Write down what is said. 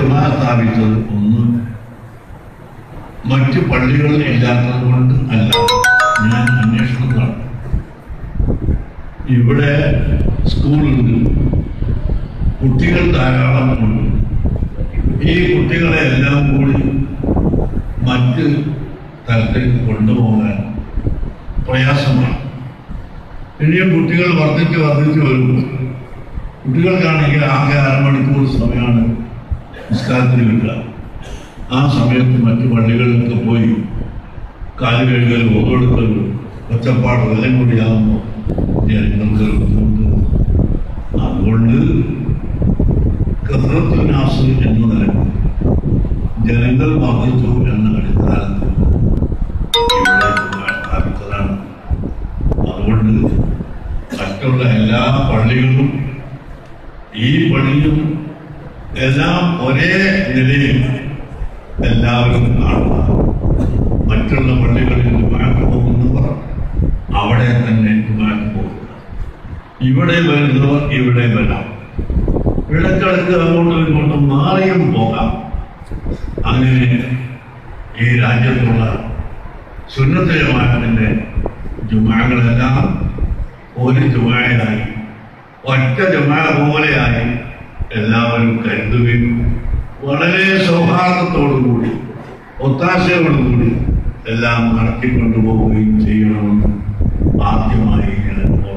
ജമാ സ്ഥാപിച്ചത് ഒന്ന് മറ്റ് പള്ളികൾ ഇല്ലാത്തത് കൊണ്ട് അല്ല ഞാൻ അന്വേഷണം നടത്തി ഇവിടെ സ്കൂളുണ്ട് കുട്ടികൾ ധാരാളം ഉണ്ട് ഈ കുട്ടികളെ എല്ലാം കൂടി മറ്റ് തലത്തേക്ക് കൊണ്ടുപോകാൻ പ്രയാസമാണ് ഇനിയും കുട്ടികൾ വർദ്ധിച്ച് വർദ്ധിച്ച് വരും കുട്ടികൾക്കാണെങ്കിൽ ആകെ അരമണിക്കൂർ സമയമാണ് നിസ്കാരത്തിന് കിട്ടുക ആ സമയത്ത് മറ്റു പള്ളികളിലൊക്കെ പോയി കാല് കഴുകൽ ഓടുക്കൽ ഒച്ചപ്പാട് എല്ലാം കൂടിയാകുമ്പോൾ ജനങ്ങൾക്ക് ബുദ്ധിമുട്ട് അതുകൊണ്ട് കസറത്തുനാസ് എന്ന നിലക്ക് ജനങ്ങൾ വർദ്ധിച്ചു എന്ന അടിസ്ഥാനത്തിൽ ഇവിടെ സ്ഥാപിച്ചതാണ് അതുകൊണ്ട് മറ്റുള്ള എല്ലാ പള്ളികളും ഈ പള്ളിയും എല്ലാം ഒരേ നിലയിൽ എല്ലാവരും കാണുക മറ്റുള്ള പള്ളികളിൽ ജുമാക്ക് പോകുന്നവർ അവിടെ തന്നെ ജുമാക്ക് പോകുക ഇവിടെ വരുന്നവർ ഇവിടെ വരാം ഇടക്കിടക്ക് അങ്ങോട്ടും ഇങ്ങോട്ടും മാറിയും പോകാം അങ്ങനെ ഈ രാജ്യത്തുള്ള സുന്നത്ത ജമാഅത്തിന്റെ ജുമാകളെല്ലാം ഒരു ജുമായായി ഒറ്റ ജുമാ പോലെയായി എല്ലാവരും കരുതുകയും വളരെ സൗഹാർദ്ദത്തോടുകൂടി ഒത്താശയോടുകൂടി എല്ലാം നടത്തിക്കൊണ്ടുപോവുകയും ചെയ്യണമെന്ന് ആദ്യമായി ഞാൻ ഓർമ്മ